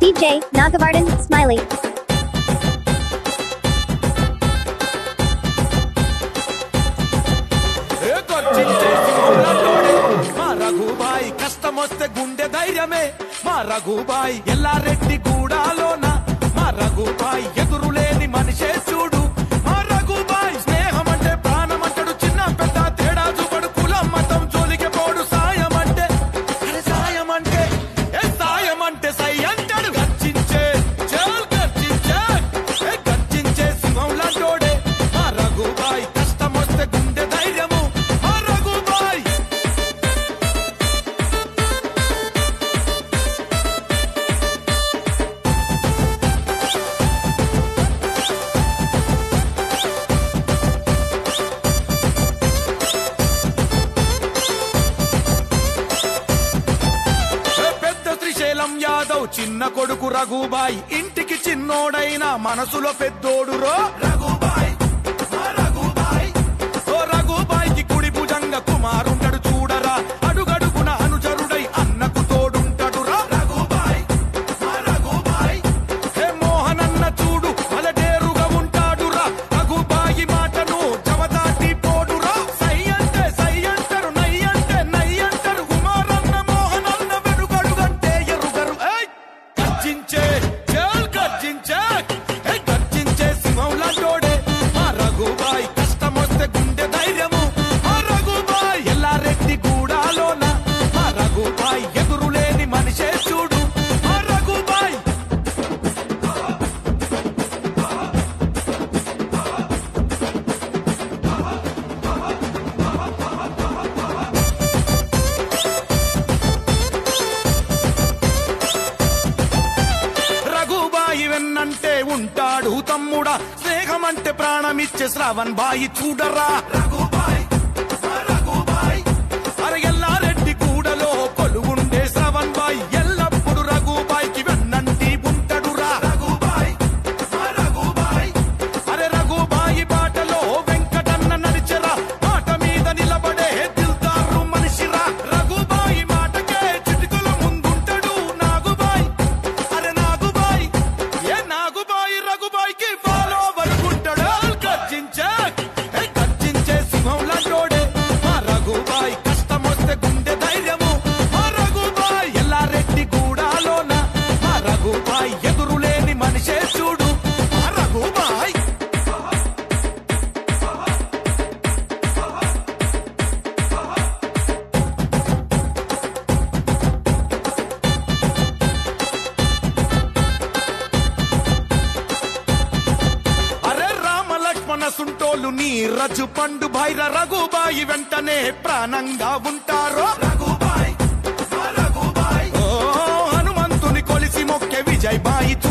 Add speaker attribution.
Speaker 1: DJ Nagavardan Smiley.
Speaker 2: ఏ గర్జించే సింహంలాంటోడే. మా రఘుబాయి కష్టమొస్తే గుండె ధైర్యమే మా రఘుబాయి ఎల్లారెడ్డి గూడాలోన మా రఘుబాయి ఎదురులేని మనిషే చూడు మా రఘుబాయి స్నేహం అంటే ప్రాణం అంటాడు చిన్న పెద్ద తేడా చూపడు కులం మతం జోలికి పోడు సాయం అంటే అరే సాయం అంటే ఏ సాయం అంటే సై అంటాడు గర్జించే చల్ గర్జించే ఏ గర్జించే సింహం లాంటోడే మా రఘుబాయి కష్టమొస్తే గుండె ధైర్యము మా రఘుబాయి ఏ పెద్ద శ్రీశైలం యాదవ్ చిన్న కొడుకు రఘుబాయ్ ఇంటికి చిన్నోడైన మనసులో పెద్దోడు రో రఘుబాయ్ మా రఘుబాయ్ ఓ రఘుబాయ్కి కుడి భుజంగ కుమారుంటాడు చూడరా అడుగడుగున అనుచరుడై అన్నకు తోడుంటాడు రా రఘుబాయ్ మా రఘుబాయ్ ఏ మోహనన్న చూడు అలడేరుగా ఉంటాడు రా రఘుబాయి మాటను జవదాటి పోడురా సై అంటే సై అంటారు నై అంటే నై అంటారు కుమారన్న మోహనన్న వెనుకడుగంటే ఎరుగరు ఏయ్ గర్జించే చేల్ గర్జించే ఏయ్ గర్జించే సింహం లాంటోడే మా రఘుబాయ్ కష్టమొస్తే గుండె ధైర్యము మా రఘుబాయ్ ఎల్లారెడ్డి గూడాలోన మా రఘుబాయ్ ఎదురులేని మనిషే చూడు మా రఘుబాయ్ రఘుబాయి వెన్నంటే ఉంటాడు తమ్ముడా స్నేహమంటే ప్రాణమిచ్చే శ్రావణ్ బాయి చూడరా రఘుబాయ్ మా రఘుబాయ్ అరే ఎల్లారెడ్డి కూడలో కొలువుండే శ్రవణ్ బాయ్ ఎల్లప్పుడు రఘుబాయ్కి వెన్నంటి ఉంటాడురా రఘుబాయ్ మా రఘుబాయ్ అరే రఘుబాయి బాటలో వెంకటన్న నడిచెరా మాట మీద నిలబడే దిల్దారు మనిషిరా రఘుబాయి మాటకే చిటికల ముందుంటాడు నాగుబాయ్ అరే నాగుబాయ్ ఏ నాగుబాయి రఘుబాయికి ఫాలో వరుకుంటాడు గర్జించే ఏ గర్జించే సింహం లాంటోడే మా రఘుబాయ్ కష్టమొస్తే గుండె ధైర్యము మా రఘుబాయ్ ఎల్లారెడ్డి గూడాలోన మా రఘుబాయ్ ఎదురులేని మనిషే చూడు మా రఘుబాయ్ అరే రామ లక్ష్మణ సుంటోలు నీ రజు పండు భైర రఘుబాయి వెంటనే ప్రాణంగా ఉంటారో రఘుబాయ్ ఓ హనుమంతుని కొలిసి మొక్కే విజయ్ బాయి